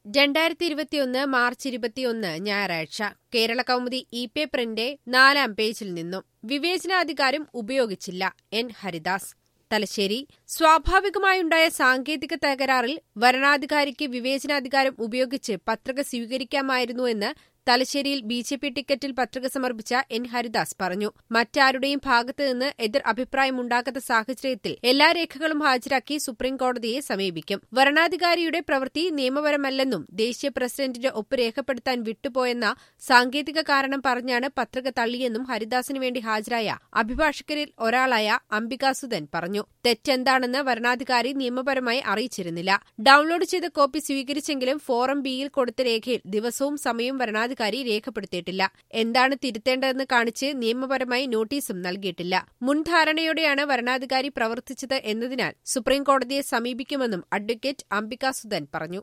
രണ്ടായിരത്തി ഇരുപത്തിയൊന്ന് മാർച്ച് ഇരുപത്തിയൊന്ന് ഞായറാഴ്ച കേരള കൗമുദി ഇ പേപ്പറിന്റെ നാലാം പേജിൽ നിന്നും വിവേചനാധികാരം ഉപയോഗിച്ചില്ല എൻ ഹരിദാസ് തലശ്ശേരി സ്വാഭാവികമായുണ്ടായ സാങ്കേതിക തകരാറിൽ വരണാധികാരിക്ക് വിവേചനാധികാരം ഉപയോഗിച്ച് പത്രിക സ്വീകരിക്കാമായിരുന്നുവെന്ന് തലശ്ശേരിയിൽ ബി ജെ പി ടിക്കറ്റിൽ പത്രിക സമർപ്പിച്ച എൻ ഹരിദാസ് പറഞ്ഞു മറ്റാരുടെയും ഭാഗത്തു നിന്ന് എതിർ അഭിപ്രായമുണ്ടാകാത്ത സാഹചര്യത്തിൽ എല്ലാ രേഖകളും ഹാജരാക്കി സുപ്രീംകോടതിയെ സമീപിക്കും വരണാധികാരിയുടെ പ്രവൃത്തി നിയമപരമല്ലെന്നും ദേശീയ പ്രസിഡന്റിന്റെ ഒപ്പ് രേഖപ്പെടുത്താൻ വിട്ടുപോയെന്ന സാങ്കേതിക കാരണം പറഞ്ഞാണ് പത്രിക തള്ളിയെന്നും ഹരിദാസിനു വേണ്ടി ഹാജരായ അഭിഭാഷകരിൽ ഒരാളായ അംബികാസുധൻ പറഞ്ഞു തെറ്റെന്താണെന്ന് വരണാധികാരി നിയമപരമായി അറിയിച്ചിരുന്നില്ല ഡൌൺലോഡ് ചെയ്ത കോപ്പി സ്വീകരിച്ചെങ്കിലും ഫോറം ബിയിൽ കൊടുത്ത രേഖയിൽ ദിവസവും സമയവും വരണാധികാരി രേഖപ്പെടുത്തിയിട്ടില്ല എന്താണ് തിരുത്തേണ്ടതെന്ന് കാണിച്ച് നിയമപരമായി നോട്ടീസും നൽകിയിട്ടില്ല മുൻധാരണയോടെയാണ് വരണാധികാരി പ്രവർത്തിച്ചത് എന്നതിനാൽ സുപ്രീംകോടതിയെ സമീപിക്കുമെന്നും അഡ്വക്കേറ്റ് അംബികാസുധൻ പറഞ്ഞു